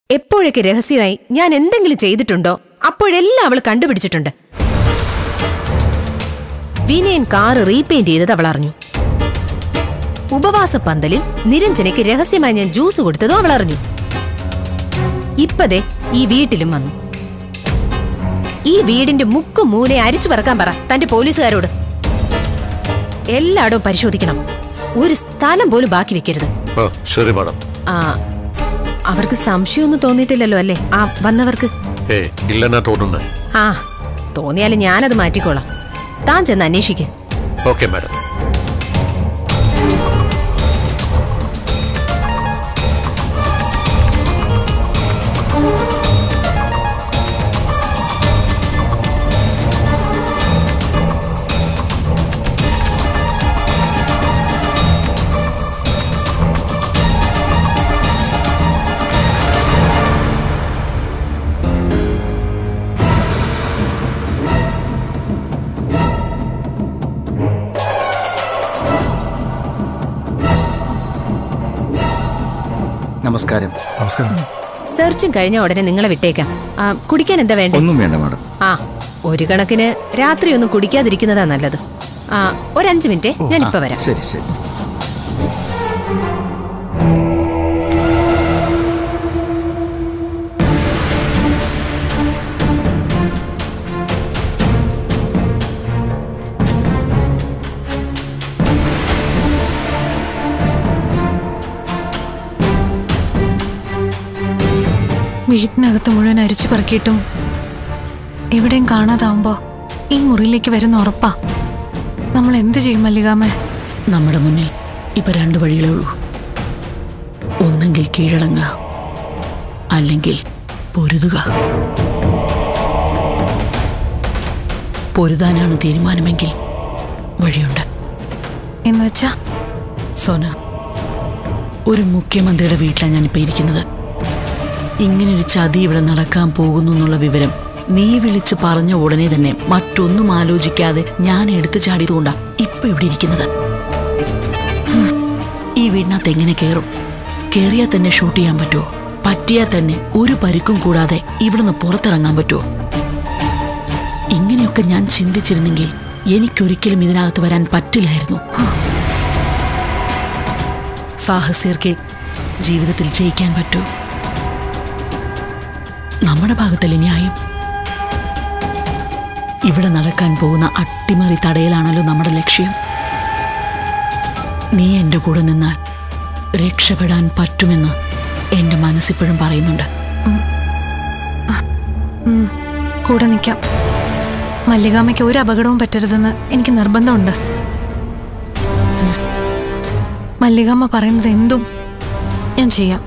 എപ്പോഴൊക്കെ രഹസ്യമായി ഞാൻ എന്തെങ്കിലും ചെയ്തിട്ടുണ്ടോ അപ്പോഴെല്ലാം അവൾ കണ്ടുപിടിച്ചിട്ടുണ്ട് വിനയൻ കാറ് റീപെയിന്റ് ചെയ്തത് അവൾ അറിഞ്ഞു ഉപവാസ പന്തലിൽ നിരഞ്ജനയ്ക്ക് രഹസ്യമായി ഞാൻ ജ്യൂസ് കൊടുത്തതും അവൾ അറിഞ്ഞു ഇപ്പതേ ഈ വീട്ടിലും വന്നു ഈ വീടിന്റെ മുക്കും മൂലെ അരിച്ചു പറക്കാൻ പറ തന്റെ പോലീസുകാരോട് എല്ലായിടവും പരിശോധിക്കണം ഒരു സ്ഥലം പോലും ബാക്കി വെക്കരുത് ആ ശരി മാഡം ആ അവർക്ക് സംശയമൊന്നും തോന്നിയിട്ടില്ലല്ലോ അല്ലേ ആ വന്നവർക്ക് ഏ ഇല്ലെന്നാ തോന്നുന്നേ ആ തോന്നിയാലും ഞാനത് മാറ്റിക്കോളാം താൻ ചെന്ന് അന്വേഷിക്ക് ഓക്കെ മാഡം നമസ്കാരം നമസ്കാരം സെർച്ചും കഴിഞ്ഞ ഉടനെ നിങ്ങളെ വിട്ടേക്കാം ആ, കുടിക്കാൻ എന്താ വേണ്ടേ ഒന്നും വേണ്ട മാഡം ആ ഒരു കണക്കിന് രാത്രി ഒന്നും കുടിക്കാതിരിക്കുന്നതാ നല്ലത് ആ ഒരു അഞ്ച് മിനിറ്റ് ഞാൻ ഇപ്പൊ വരാം ശരി ശരി വീട്ടിനകത്ത് മുഴുവൻ അരിച്ചു പറക്കിയിട്ടും എവിടെയും കാണാതാവുമ്പോ ഈ മുറിയിലേക്ക് വരുന്ന ഉറപ്പാ നമ്മൾ എന്ത് ചെയ്യും മല്ലികാമേ നമ്മുടെ മുന്നിൽ ഇപ്പൊ രണ്ട് വഴികളേ ഉള്ളൂ ഒന്നെങ്കിൽ കീഴടങ്ങുക അല്ലെങ്കിൽ പൊരുതുക പൊരുതാനാണ് തീരുമാനമെങ്കിൽ വഴിയുണ്ട് എന്ന് വെച്ചാ സോന ഒരു മുഖ്യമന്ത്രിയുടെ വീട്ടിലാണ് ഞാനിപ്പോൾ ഇരിക്കുന്നത് ഇങ്ങനൊരു ചതി ഇവിടെ നടക്കാൻ പോകുന്നു എന്നുള്ള വിവരം നീ വിളിച്ച് പറഞ്ഞ ഉടനെ തന്നെ മറ്റൊന്നും ആലോചിക്കാതെ ഞാൻ എടുത്തു ചാടിയതുകൊണ്ടാ ഇപ്പൊ ഇവിടെ ഇരിക്കുന്നത് ഹും. ഈ വീടിനകത്ത് എങ്ങനെ കയറും കയറിയാൽ തന്നെ ഷൂട്ട് ചെയ്യാൻ പറ്റുമോ പറ്റിയാൽ തന്നെ ഒരു പരിക്കും കൂടാതെ ഇവിടുന്ന് പുറത്തിറങ്ങാൻ പറ്റുമോ ഇങ്ങനെയൊക്കെ ഞാൻ ചിന്തിച്ചിരുന്നെങ്കിൽ എനിക്കൊരിക്കലും ഇതിനകത്ത് വരാൻ പറ്റില്ലായിരുന്നു സാഹസ്യർക്ക് ജീവിതത്തിൽ ജയിക്കാൻ പറ്റൂ നമ്മുടെ ഭാഗത്തല്ലേ ന്യായം ഇവിടെ നടക്കാൻ പോകുന്ന അട്ടിമറി തടയലാണല്ലോ നമ്മുടെ ലക്ഷ്യം നീ എൻ്റെ കൂടെ നിന്നാൽ രക്ഷപ്പെടാൻ പറ്റുമെന്ന് എൻ്റെ മനസ്സിപ്പോഴും പറയുന്നുണ്ട് ഉം, കൂടെ നിൽക്കാം മല്ലികാമയ്ക്ക് ഒരു അപകടവും പറ്റരുതെന്ന് എനിക്ക് നിർബന്ധമുണ്ട് ഉം. മല്ലികാമ്മ പറയുന്നത് എന്തും ഞാൻ ചെയ്യാം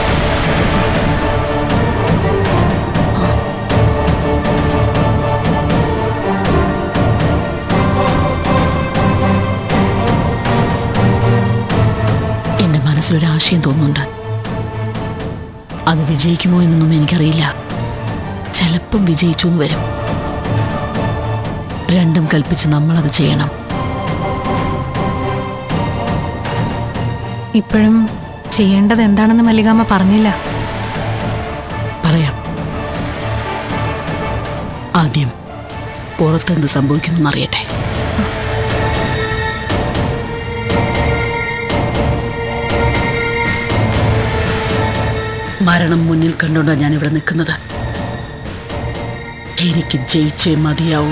എൻ്റെ മനസ്സിലൊരാശയം തോന്നുന്നുണ്ട് അത് വിജയിക്കുമോ എന്നൊന്നും എനിക്കറിയില്ല ചിലപ്പം വിജയിച്ചു എന്ന് വരും രണ്ടും കൽപ്പിച്ച് നമ്മളത് ചെയ്യണം ഇപ്പോഴും ചെയ്യേണ്ടത് എന്താണെന്ന് മല്ലികാമ്മ പറഞ്ഞില്ല പറയാം ആദ്യം പുറത്തെന്ത് സംഭവിക്കുന്നു അറിയട്ടെ മരണം മുന്നിൽ കണ്ടുകൊണ്ടാണ് ഞാൻ ഇവിടെ നിൽക്കുന്നത് എനിക്ക് ജയിച്ചേ മതിയാവൂ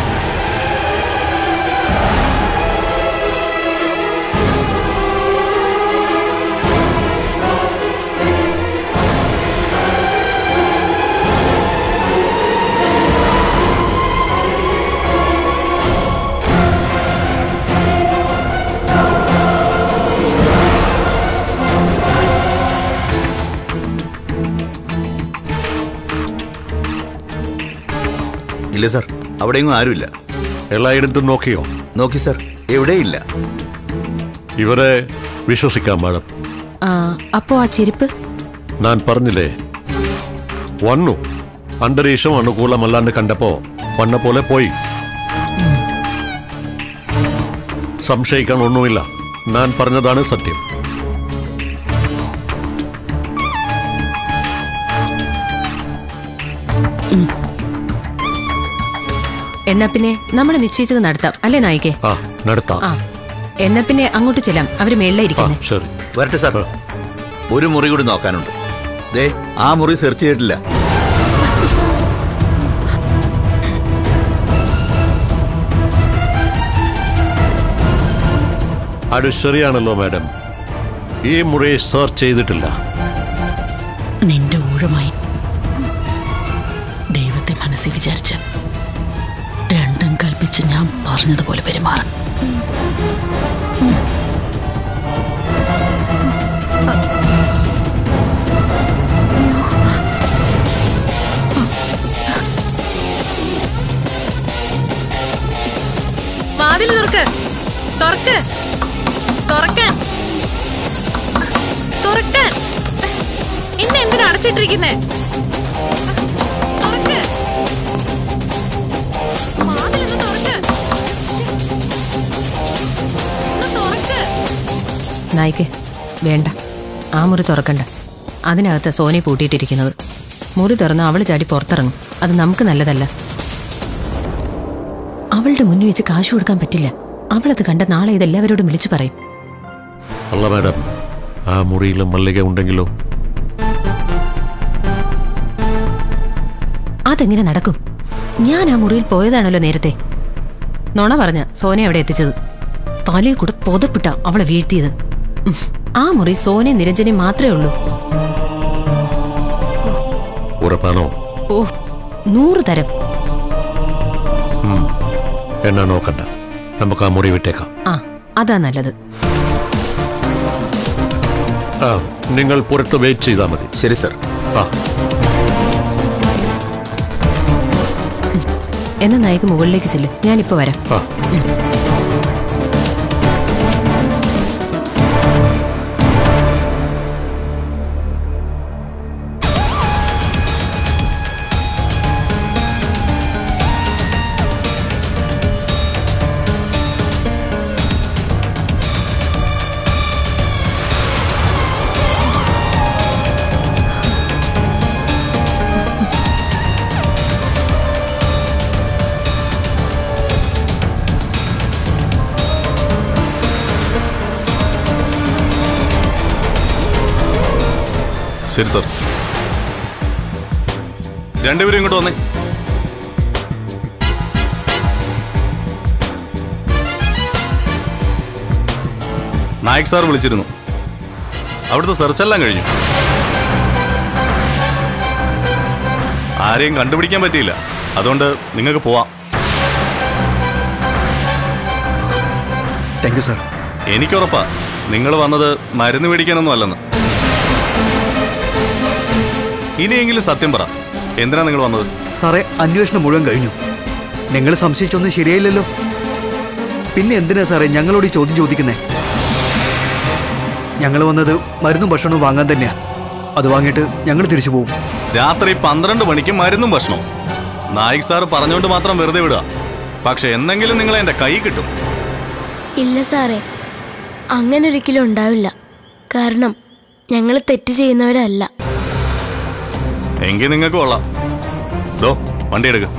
ഇല്ല സാർ അവിടെയെങ്ങും ആരുമില്ല എല്ലായിടത്തും നോക്കിയോ നോക്കി സാർ എവിടെയില്ല ഇവരെ വിശ്വസിക്കാം മാഡം ആ അപ്പോ ആ ചെരുപ്പ് ഞാൻ പറഞ്ഞില്ലേ വന്നു അന്തരീക്ഷം അനുകൂലമല്ലാണ്ട് കണ്ടപ്പോ വന്ന പോലെ പോയി സംശയിക്കാൻ ഒന്നുമില്ല ഞാൻ പറഞ്ഞതാണ് സത്യം എന്നാ പിന്നെ നമ്മൾ നിശ്ചയിച്ചത് നടത്താം അല്ലേ നായികെ ആ നടത്താം ആ എന്നാ പിന്നെ അങ്ങോട്ട് ചെല്ലാം അവര് മേളിലാ ആ ഇരിക്കുന്നേ ശരി വരട്ടെ സാർ ഒരു മുറി കൂടി നോക്കാനുണ്ട് ദേ ആ മുറി സെർച്ച് ചെയ്തിട്ടില്ല അത് ശരിയാണല്ലോ മാഡം ഈ മുറി സെർച്ച് ചെയ്തിട്ടില്ല നിന്റെ ഊഴമായി ദൈവത്തെ മനസ്സിൽ വിചാരിച്ച് രണ്ടും കൽപ്പിച്ച് ഞാൻ പറഞ്ഞതുപോലെ പെരുമാറും വാതിൽ തുറക്ക് തുറക്ക് തുറക്കാൻ തുറക്കാൻ എന്നെ എന്തിനാ അടച്ചിട്ടിരിക്കുന്നേ തുറക്ക് വാതിലൊന്ന് തുറക്ക് ശ്ശേ. ഒന്ന് തുറക്ക് നായികെ വേണ്ട ആ മുറി തുറക്കണ്ട അതിനകത്ത് സോനെ പൂട്ടിയിട്ടിരിക്കുന്നത് മുറി തുറന്ന് അവള് ചാടി പുറത്തിറങ്ങും അത് നമുക്ക് നല്ലതല്ല അവളുടെ മുന്നിൽ വെച്ച് കാശ് കൊടുക്കാൻ പറ്റില്ല അവളത് കണ്ട നാളെ ഇതെല്ലാവരോടും വിളിച്ചു പറയും അല്ല മാഡം ആ മുറിയിൽ മല്ലിക ഉണ്ടെങ്കിലോ അതെങ്ങനെ നടക്കും ഞാൻ ആ മുറിയിൽ പോയതാണല്ലോ നേരത്തെ നുണ പറഞ്ഞ സോനെ അവിടെ എത്തിച്ചത് തലയിൽ കൂടെ പൊതപ്പിട്ട അവളെ വീഴ്ത്തിയത് ഉം, ആ മുറി സോനെ നിരഞ്ജനെ മാത്രമേ ഉള്ളൂ ഉറപ്പാണോ ഓ നൂറ് തരം എന്നാ നോക്കണ്ട നമുക്ക് ആ മുറി വിട്ടേക്കാം ആ അതാ നല്ലത് ആ നിങ്ങൾ പുറത്ത് വെയിറ്റ് ചെയ്താൽ മതി ശരി സർ ആ എന്നാ നായിക മുകളിലേക്ക് ചെല്ല് ഞാനിപ്പോ വരാം ആ ശരി സർ രണ്ടുപേരും ഇങ്ങോട്ട് വന്നേ നായക് സാർ വിളിച്ചിരുന്നു അവിടുത്തെ സെർച്ചെല്ലാം കഴിഞ്ഞു ആരെയും കണ്ടുപിടിക്കാൻ പറ്റിയില്ല അതുകൊണ്ട് നിങ്ങൾക്ക് പോവാം താങ്ക് യു സാർ എനിക്കുറപ്പാ നിങ്ങൾ വന്നത് മരുന്ന് മേടിക്കാനൊന്നും അല്ലെന്ന് ഇനിയെങ്കിലും സത്യം പറ എന്തിനാ നിങ്ങൾ വന്നത് സാറേ അന്വേഷണം മുഴുവൻ കഴിഞ്ഞു നിങ്ങൾ സംശയിച്ചൊന്നും ശരിയായില്ലല്ലോ പിന്നെ എന്തിനാ സാറേ ഞങ്ങളോട് ഈ ചോദ്യം ചോദിക്കുന്നേ ഞങ്ങൾ വന്നത് മരുന്നും ഭക്ഷണവും വാങ്ങാൻ തന്നെയാ അത് വാങ്ങിയിട്ട് ഞങ്ങൾ തിരിച്ചു പോകും രാത്രി പന്ത്രണ്ട് മണിക്ക് മരുന്നും ഭക്ഷണവും നായിക് സാർ പറഞ്ഞുകൊണ്ട് മാത്രം വെറുതെ വിടുക പക്ഷെ എന്നെങ്കിലും നിങ്ങൾ എന്റെ കൈ കിട്ടും ഇല്ല സാറേ അങ്ങനെ ഒരിക്കലും ഉണ്ടാവില്ല കാരണം ഞങ്ങൾ തെറ്റ് ചെയ്യുന്നവരല്ല എങ്കിൽ നിങ്ങൾക്ക് കൊള്ളാം ദോ വണ്ടി എടുക്ക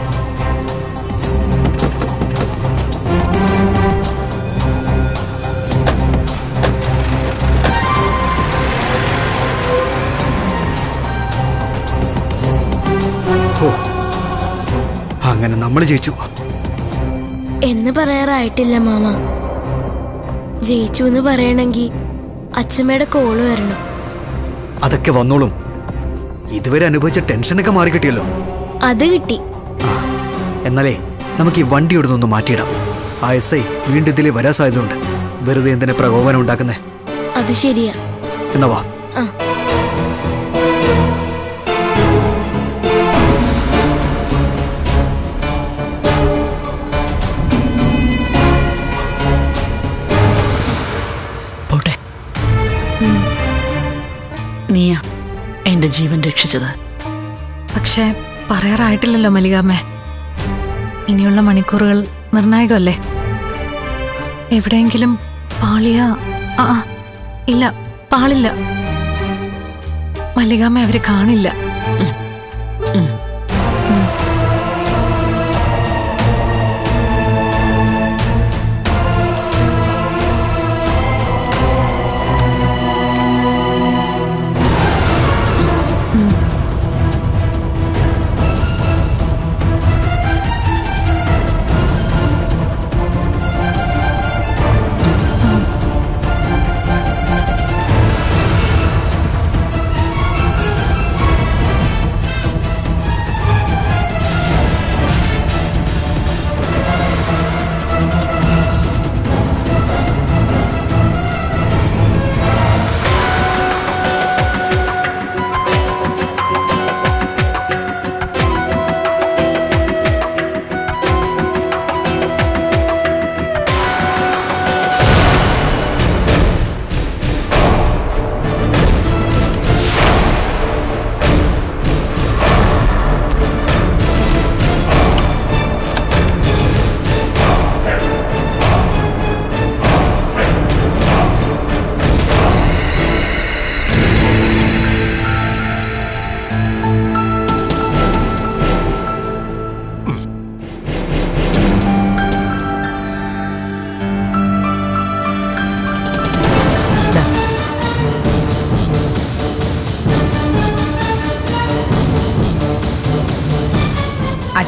ഹോ അങ്ങനെ നമ്മൾ ജയിച്ചു എന്ന് പറയാറായിട്ടില്ല മാമ ജയിച്ചു എന്ന് പറയണമെങ്കിൽ അച്ഛമ്മയുടെ കോള് വരണം അതൊക്കെ വന്നോളും ഇതുവരെ അനുഭവിച്ച ടെൻഷനൊക്കെ മാറി കിട്ടിയല്ലോ അത് കിട്ടി ആ എന്നാലേ നമുക്ക് ഈ വണ്ടി ഇവിടെ നിന്ന് മാറ്റിയിടാം ആ എസ് ഐ വീണ്ടും ഇതിലേ വരാൻ സാധ്യതയുണ്ട് വെറുതെ എന്തിനെ പ്രകോപനം ഉണ്ടാക്കുന്നേ അത് ശരിയാ എന്നാ വാ ആ പോട്ടെ നീയാ എന്റെ ജീവൻ രക്ഷിച്ചത് പക്ഷേ പറയാറായിട്ടില്ലല്ലോ മല്ലികാമ്മേ ഇനിയുള്ള മണിക്കൂറുകൾ നിർണായകമല്ലേ എവിടെയെങ്കിലും പാളിയ ആ ആ, ഇല്ല പാളില്ല മല്ലികാമ്മ അവര് കാണില്ല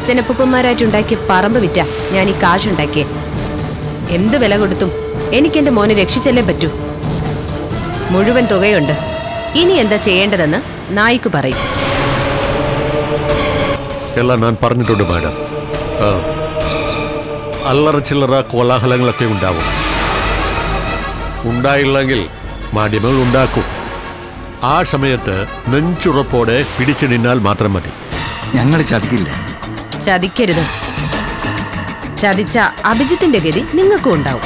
അച്ഛനപ്പൂപ്പന്മാരായിട്ടുണ്ടാക്കിയ പറമ്പ് വിറ്റ ഞാൻ ഈ കാശുണ്ടാക്കിയേ എന്ത് വില കൊടുത്തും എനിക്ക് എന്റെ മോനെ രക്ഷിച്ചല്ലേ പറ്റൂ മുഴുവൻ തുകയുണ്ട് ഇനി എന്താ ചെയ്യേണ്ടതെന്ന് നായിക്ക് പറയും എല്ലാം ഞാൻ പറഞ്ഞിട്ടുണ്ട് മാഡം ആ, അല്ലറ ചില്ലറ കോലാഹലങ്ങളൊക്കെ ഉണ്ടാവും ഉണ്ടായില്ലെങ്കിൽ മാധ്യമങ്ങൾ ഉണ്ടാക്കും ആ സമയത്ത് നെഞ്ചുറപ്പോടെ പിടിച്ചു നിന്നാൽ മാത്രം മതി ഞങ്ങൾ ചതിക്കില്ല ചതിക്കരുത് ചതിച്ച അഭിജിത്തിന്റെ ഗതി നിങ്ങൾക്കും ഉണ്ടാവും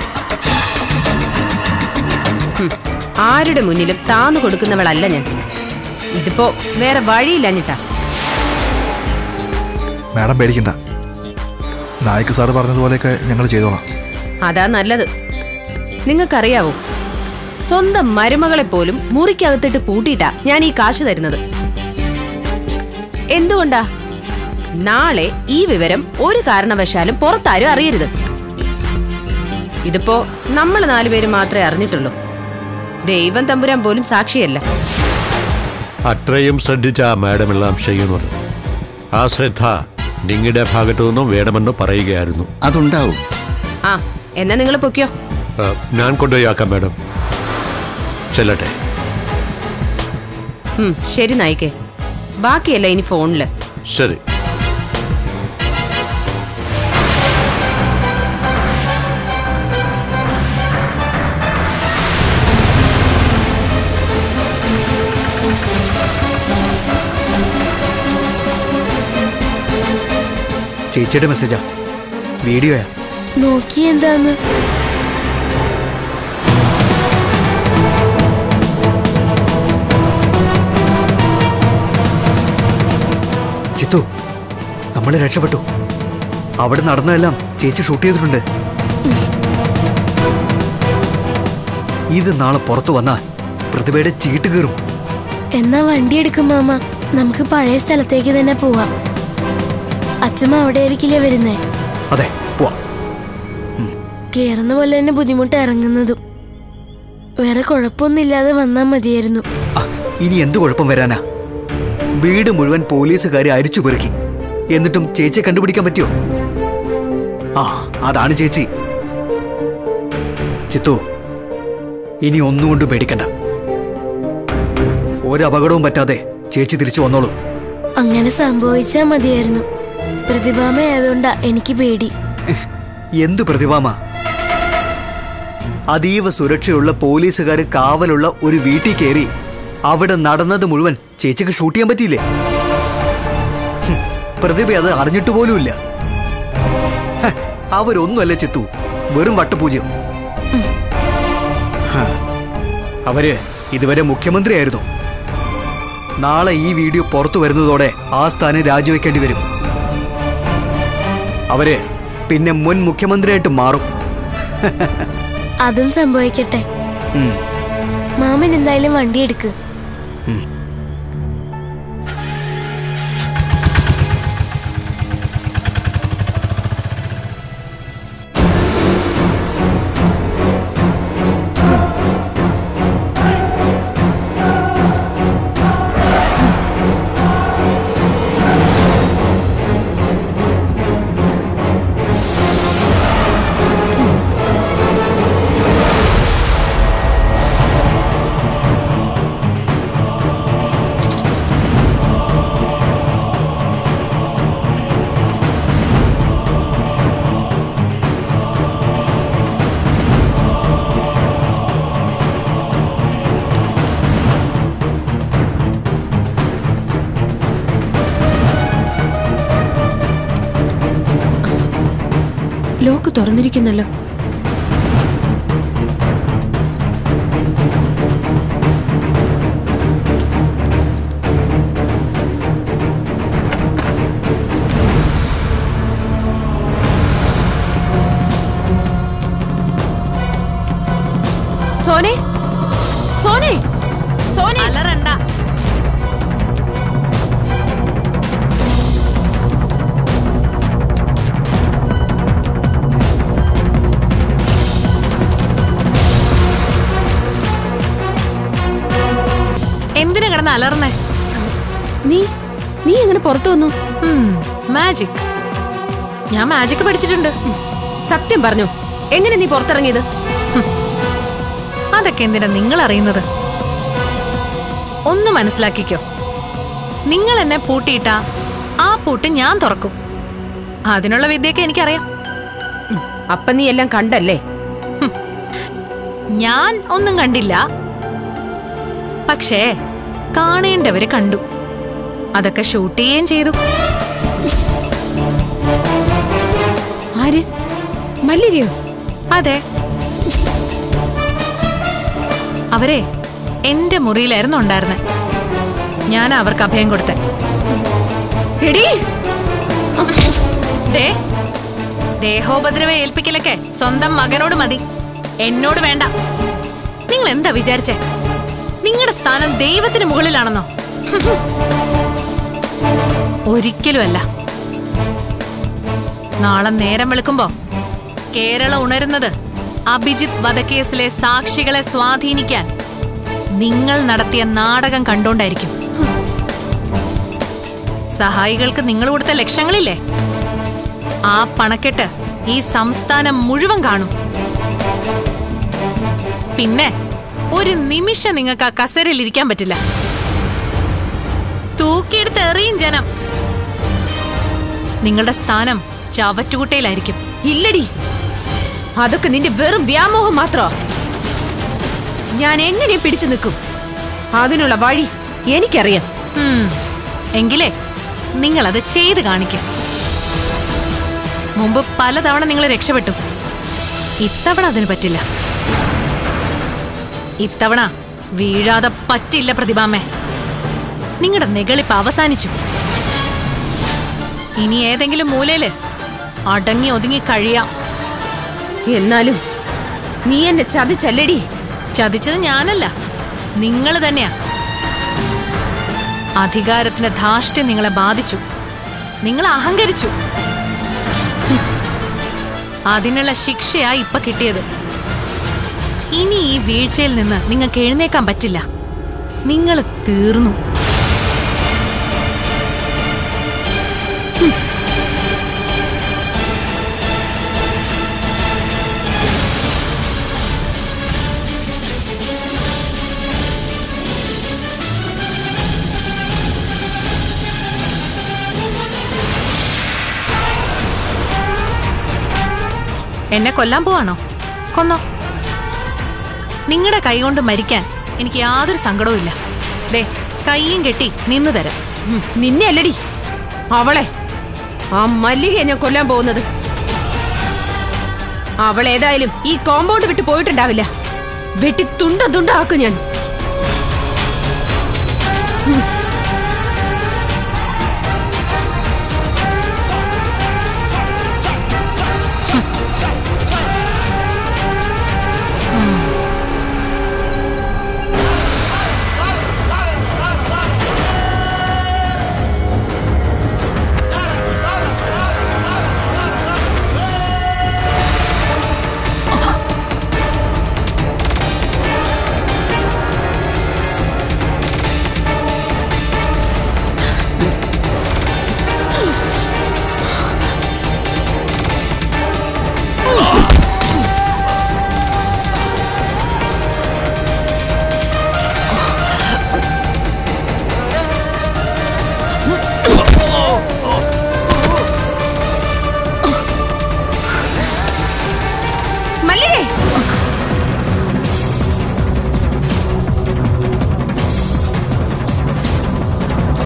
ഹും, ആരുടെ മുന്നിലും താന്നു കൊടുക്കുന്നവളല്ല ഞാൻ ഇതിപ്പോ വേറെ വഴിയില്ലഞ്ഞിട്ടാ മാഡം പേടിക്കണ്ട നായിക്ക് സാറ് പറഞ്ഞതുപോലെയൊക്കെ ഞങ്ങൾ ചെയ്തോളാം അതാ നല്ലത് നിങ്ങൾക്കറിയാവോ സ്വന്തം മരുമകളെ പോലും മുറിക്കകത്തിട്ട് പൂട്ടിയിട്ടാ ഞാൻ ഈ കാശ് തരുന്നത് എന്തുകൊണ്ടാ നാളെ ഈ വിവരം ഒരു കാരണവശാലും പുറത്താരും അറിയരുത് ഇതിപ്പോ നമ്മൾ നാലുപേര് മാത്രമേ അറിഞ്ഞിട്ടുള്ളൂ ദൈവം തമ്പുരാൻ പോലും സാക്ഷിയല്ല അത്രയും ശ്രദ്ധിച്ച മാഡം എല്ലാം ചെയ്യുന്നത് ആ ശ്രദ്ധ നിങ്ങളുടെ ഭാഗത്തു നിന്നും വേണമെന്ന് പറയുകയായിരുന്നു അതുണ്ടാവും ആ എന്നാ നിങ്ങൾ പൊക്കിയോ ആ, ഞാൻ കൊണ്ടുപോയി ആക്കാം മാഡം ചെല്ലട്ടെ ഉം, ശരി നായിക്കേ ബാക്കിയല്ല ഇനി ഫോണില് ശരി ചേച്ചിയുടെ മെസ്സേജാ വീഡിയോയാ നോക്കി എന്താന്ന് ചിത്തു നമ്മൾ രക്ഷപ്പെട്ടു അവിടെ നടന്നതെല്ലാം ചേച്ചി ഷൂട്ട് ചെയ്തിട്ടുണ്ട് ഇത് നാളെ പുറത്തു വന്നാൽ പ്രതിഭയുടെ ചീട്ട് കീറും എന്നാ വണ്ടി എടുക്കും മാമ നമുക്ക് പഴയ സ്ഥലത്തേക്ക് തന്നെ പോവാം അച്ഛമ്മ അവിടെ ആയിരിക്കില്ലേ വരുന്നേ അതെ പോവാ കേറുന്ന പോലെ തന്നെ ബുദ്ധിമുട്ട് ഇറങ്ങുന്നതും വേറെ കുഴപ്പമൊന്നുമില്ലാതെ വന്നാൽ മതിയായിരുന്നു ആ, ഇനി എന്ത് കുഴപ്പം വരാനാ വീട് മുഴുവൻ പോലീസുകാരെ അരിച്ചു പെറുക്കി എന്നിട്ടും ചേച്ചിയെ കണ്ടുപിടിക്കാൻ പറ്റിയോ ആ അതാണ് ചേച്ചി ചിത്തു ഇനി ഒന്നുകൊണ്ടും പേടിക്കണ്ട ഒരു അപകടവും പറ്റാതെ ചേച്ചി തിരിച്ചു വന്നോളൂ അങ്ങനെ സംഭവിച്ചാ മതിയായിരുന്നു പ്രതിഭാമ ആയതുകൊണ്ടാ എനിക്ക് പേടി എന്ത് പ്രതിഭാമ അതീവ സുരക്ഷയുള്ള പോലീസുകാർ കാവലുള്ള ഒരു വീട്ടിൽ കയറി അവിടെ നടന്നത് മുഴുവൻ ചേച്ചിക്ക് ഷൂട്ട് ചെയ്യാൻ പറ്റിയില്ലേ ഹും, പ്രതിഭ അത് അറിഞ്ഞിട്ട് പോലുമില്ല ഹ, അവരൊന്നുമല്ല ചിത്തു വെറും വട്ടപൂജ്യം ഹ, അവര് ഇതുവരെ മുഖ്യമന്ത്രിയായിരുന്നു നാളെ ഈ വീഡിയോ പുറത്തു വരുന്നതോടെ ആ സ്ഥാനം രാജിവെക്കേണ്ടി വരും അവര് പിന്നെ മുൻ മുഖ്യമന്ത്രിയായിട്ട് മാറും അതും സംഭവിക്കട്ടെ ഉം. മാമൻ എന്തായാലും വണ്ടി എടുക്ക് ലോക്ക് തുറന്നിരിക്കുന്നല്ലോ സോനെ സോനെ സോനെ അലറണ്ട എന്തിനാ കിടന്ന് അലർന്നേ നീ നീ എങ്ങനെ പുറത്തു വന്നു ഉം, മാജിക് ഞാൻ മാജിക് പഠിച്ചിട്ടുണ്ട് സത്യം പറഞ്ഞു എങ്ങനെ നീ പുറത്തിറങ്ങിയത് അതൊക്കെ എന്തിനാ നിങ്ങൾ അറിയുന്നത് ഒന്ന് മനസ്സിലാക്കിക്കോ നിങ്ങൾ എന്നെ പൂട്ടിയിട്ട ആ പൂട്ട് ഞാൻ തുറക്കും അതിനുള്ള വിദ്യയൊക്കെ എനിക്കറിയാം അപ്പൊ നീ എല്ലാം കണ്ടല്ലേ ഞാൻ ഒന്നും കണ്ടില്ല പക്ഷേ കാണേണ്ടവര് കണ്ടു അതൊക്കെ ഷൂട്ട് ചെയ്യുകയും ചെയ്തു ആര് മല്ലികയോ അതെ അവരെ എന്റെ മുറിയിലായിരുന്നു ഉണ്ടായിരുന്നെ ഞാൻ അവർക്ക് അഭയം കൊടുത്തെ എടീ ദേ ദേഹോപദ്രവ ഏൽപ്പിക്കലൊക്കെ സ്വന്തം മകനോട് മതി എന്നോട് വേണ്ട നിങ്ങൾ എന്താ വിചാരിച്ചേ നിങ്ങളുടെ സ്ഥാനം ദൈവത്തിന് മുകളിലാണെന്നോ ഒരിക്കലുമല്ല നാളെ നേരം വെളുക്കുമ്പോ കേരളം ഉണരുന്നത് അഭിജിത്ത് വധക്കേസിലെ സാക്ഷികളെ സ്വാധീനിക്കാൻ നിങ്ങൾ നടത്തിയ നാടകം കണ്ടോണ്ടായിരിക്കും സഹായികൾക്ക് നിങ്ങൾ കൊടുത്ത ലക്ഷങ്ങളില്ലേ ആ പണക്കെട്ട് ഈ സംസ്ഥാനം മുഴുവൻ കാണും പിന്നെ ഒരു നിമിഷം നിങ്ങൾക്ക് ആ കസേരയിൽ ഇരിക്കാൻ പറ്റില്ല തൂക്കിയെടുത്ത് എറിയും ജനം നിങ്ങളുടെ സ്ഥാനം ചവറ്റുകുട്ടയിലായിരിക്കും ഇല്ലടി അതൊക്കെ നിന്റെ വെറും വ്യാമോഹം മാത്രോ ഞാൻ എങ്ങനെ പിടിച്ചു നിൽക്കും അതിനുള്ള വഴി എനിക്കറിയാം ഉം. എങ്കിലേ നിങ്ങളത് ചെയ്ത് കാണിക്കാം മുമ്പ് പലതവണ നിങ്ങൾ രക്ഷപ്പെട്ടു ഇത്തവണ അതിന് പറ്റില്ല ഇത്തവണ വീഴാതെ പറ്റില്ല പ്രതിഭാമേ നിങ്ങളുടെ നെകളിപ്പ് അവസാനിച്ചു ഇനി ഏതെങ്കിലും മൂലയില് അടങ്ങി ഒതുങ്ങി കഴിയാം എന്നാലും നീ എന്നെ ചതിച്ചല്ലടി ചതിച്ചത് ഞാനല്ല നിങ്ങൾ തന്നെയാ അധികാരത്തിന്റെ ധാഷ്ട്യം നിങ്ങളെ ബാധിച്ചു നിങ്ങൾ അഹങ്കരിച്ചു ഹും. അതിനുള്ള ശിക്ഷയാ ഇപ്പൊ കിട്ടിയത് ഇനി ഈ വീഴ്ചയിൽ നിന്ന് നിങ്ങൾക്ക് എഴുന്നേക്കാൻ പറ്റില്ല നിങ്ങൾ തീർന്നു എന്നെ കൊല്ലാൻ പോവാണോ കൊന്നോ നിങ്ങളുടെ കൈകൊണ്ട് മരിക്കാൻ എനിക്ക് യാതൊരു സങ്കടവും ഇല്ല ദേ കൈയും കെട്ടി നിന്നു തരാം ഉം, നിന്നെ അല്ലടി അവളെ ആ മല്ലികയെ ഞാൻ കൊല്ലാൻ പോകുന്നത് അവൾ ഏതായാലും ഈ കോമ്പൗണ്ട് വിട്ട് പോയിട്ടുണ്ടാവില്ല വെട്ടി തുണ്ട തുണ്ടാക്കും ഞാൻ